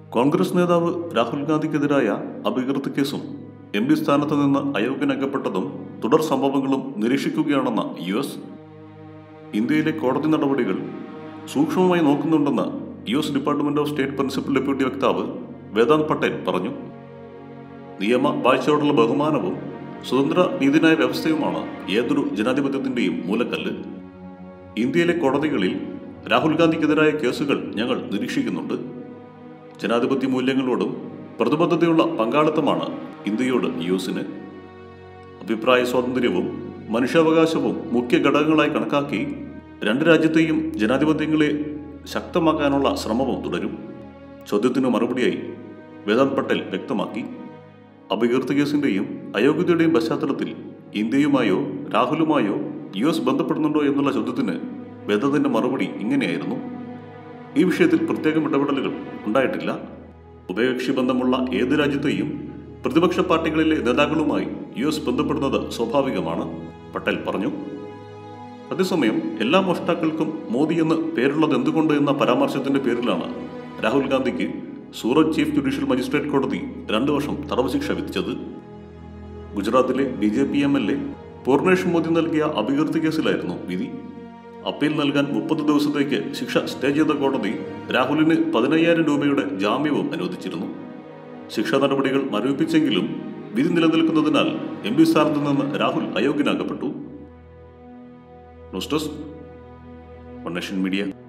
കോൺഗ്രസ് നേതാവ് രാഹുൽ ഗാന്ധിക്കെതിരായ അപകീർത്തി കേസും M P സ്ഥാനത്ത് നിന്ന് അയോഗ്യനാക്കപ്പെട്ടതും തുടർ സംഭവങ്ങളും നിരീക്ഷിക്കുകയാണെന്ന യു എസ് ഇന്ത്യയിലെ കോടതി നടപടികൾ സൂക്ഷ്മമായി നോക്കുന്നുണ്ടെന്ന് U S department of state principal deputy വക്താവ് വേദാന്ത് പട്ടേൽ പറഞ്ഞു നിയമ വാഴ്ചയോടുള്ള ബഹുമാനവും സ്വതന്ത്ര നീതിന്യായ വ്യവസ്ഥയുമാണ് ഏതൊരു ജനാധിപത്യത്തിന്റെയും മൂലക്കല്ല് ഇന്ത്യയിലെ കോടതികളിൽ രാഹുൽ ഗാന്ധിക്കെതിരായ കേസുകൾ ഞങ്ങൾ നിരീക്ഷിക്കുന്നുണ്ട് ജനാധിപത്യ മൂല്യങ്ങളോടും പ്രതിബദ്ധതയുള്ള പങ്കാളിത്തമാണ് ഇന്ത്യയോട് യു എസിന് അഭിപ്രായ സ്വാതന്ത്ര്യവും മനുഷ്യാവകാശവും മുഖ്യ ഘടകങ്ങളായി കണക്കാക്കി രണ്ട് രാജ്യത്തെയും ജനാധിപത്യങ്ങളെ ശക്തമാക്കാനുള്ള ശ്രമവും തുടരും ചോദ്യത്തിന് മറുപടിയായി വേദാന്ത് പട്ടേൽ വ്യക്തമാക്കി അപകീർത്തി കേസിന്റെയും അയോഗ്യതയുടെയും പശ്ചാത്തലത്തിൽ ഇന്ത്യയുമായോ രാഹുലുമായോ യു എസ് ബന്ധപ്പെടുന്നുണ്ടോ എന്നുള്ള ചോദ്യത്തിന് വേദത്തിന്റെ മറുപടി ഇങ്ങനെയായിരുന്നു ഈ വിഷയത്തിൽ പ്രത്യേകം ഇടപെടലുകൾ ഉണ്ടായിട്ടില്ല ഉഭയകക്ഷി ബന്ധമുള്ള ഏത് രാജ്യത്തെയും പ്രതിപക്ഷ പാർട്ടികളിലെ നേതാക്കളുമായി യു എസ് ബന്ധപ്പെടുന്നത് സ്വാഭാവികമാണ് പട്ടേൽ പറഞ്ഞു അതേസമയം എല്ലാ മോഷ്ടാക്കൾക്കും മോദി എന്ന് പേരുള്ളത് എന്തുകൊണ്ട് എന്ന പരാമർശത്തിന്റെ പേരിലാണ് രാഹുൽ ഗാന്ധിക്ക് സൂറത്ത് ചീഫ് ജുഡീഷ്യൽ മജിസ്ട്രേറ്റ് കോടതി രണ്ടു വർഷം തടവ് ശിക്ഷ വിധിച്ചത് ഗുജറാത്തിലെ B J P M L A Purnesh Modi നൽകിയ അപകീർത്തി കേസിലായിരുന്നു വിധി അപ്പീൽ നൽകാൻ മുപ്പത് ദിവസത്തേക്ക് ശിക്ഷ സ്റ്റേ ചെയ്ത കോടതി രാഹുലിന് പതിനയ്യായിരം രൂപയുടെ ജാമ്യവും അനുവദിച്ചിരുന്നു ശിക്ഷാ നടപടികൾ മരവിപ്പിച്ചെങ്കിലും വിധി നിലനിൽക്കുന്നതിനാൽ എം പി സ്ഥാനത്ത് നിന്ന് രാഹുൽ അയോഗ്യനാക്കപ്പെട്ടു news desk one nation media